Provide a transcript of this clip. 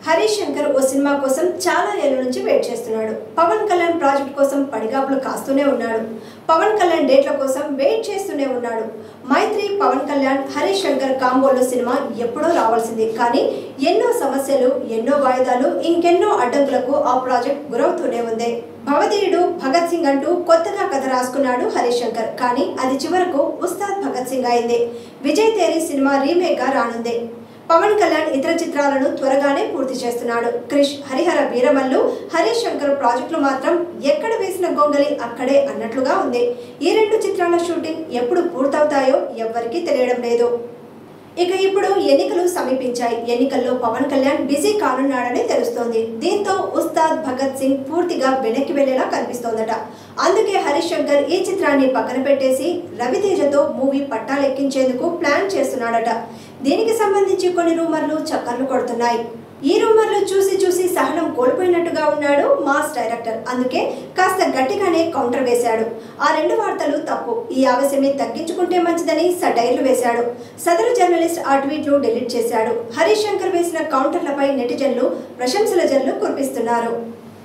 హరీష్ శంకర్ ఓ cinema కోసం చాలా ఏళ్ల నుంచి వెయిట్ చేస్తున్నాడు పవన్ కళ్యాణ్ ప్రాజెక్ట్ కోసం పడిగాపులు కాస్తూనే ఉన్నాడు పవన్ కళ్యాణ్ డేట్ల కోసం వెయిట్ చేస్తూనే ఉన్నాడు మైత్రి పవన్ కళ్యాణ్ హరీష్ శంకర్ కాంబోలో సినిమా ఎప్పుడో రావాల్సింది కానీ ఎన్నో సమస్యలు ఎన్నో వాయిదాలు ఇంకెన్నో అడ్డంకులకు ఆ ప్రాజెక్ట్ గురవుతూనే ఉంది భవదీయుడు భగత్ సింగ్ అంటూ కొత్తగా కథ రాసుకున్నాడు హరీష్ శంకర్ కానీ అది చివరకు ఉస్తాద్ భగత్ సింగ్ అయింది విజయ్ తేరీ సినిమా రీమేక్ గా రానుంది పవన్ కళ్యాణ్ ఇతర చిత్రాలను త్వరగానే పూర్తి చేస్తున్నాడు క్రిష్ హరిహర వీరమల్లు హరీష్ శంకర్ ప్రాజెక్టులు మాత్రం ఎక్కడ వేసిన గొంగలి అక్కడే అన్నట్లుగా ఉంది ఈ రెండు చిత్రాల షూటింగ్ ఎప్పుడు పూర్తవుతాయో ఎవ్వరికీ తెలియడం లేదు ఇక ఇప్పుడు ఎన్నికలు సమీపించాయి ఎన్నికల్లో పవన్ కళ్యాణ్ బిజీ కానున్నాడని తెలుస్తోంది దీంతో ఉస్తాద్ భగత్ సింగ్ పూర్తిగా వెనక్కి వెళ్లేలా కనిపిస్తోందట అందుకే హరీష్ శంకర్ ఈ చిత్రాన్ని పక్కన పెట్టేసి రవితేజతో మూవీ పట్టాలెక్కించేందుకు ప్లాన్ చేస్తున్నాడట దీనికి సంబంధించి కొన్ని రూమర్లు చక్కర్లు కొడుతున్నాయి ఈ రూమర్లు చూసి చూసి సహనం కోల్పోయినట్టుగా ఉన్నాడు మాస్ డైరెక్టర్ అందుకే కాస్త గట్టిగానే కౌంటర్ వేశాడు ఆ రెండు వార్తలు తప్పు ఈ ఆవేశమే తగ్గించుకుంటే మంచిదని సటైర్లు వేశాడు సదరు జర్నలిస్ట్ ఆ ట్వీట్ను డిలీట్ చేశాడు హరీష్ శంకర్ వేసిన కౌంటర్లపై నెటిజన్లు ప్రశంసల జల్లు కురిపిస్తున్నారు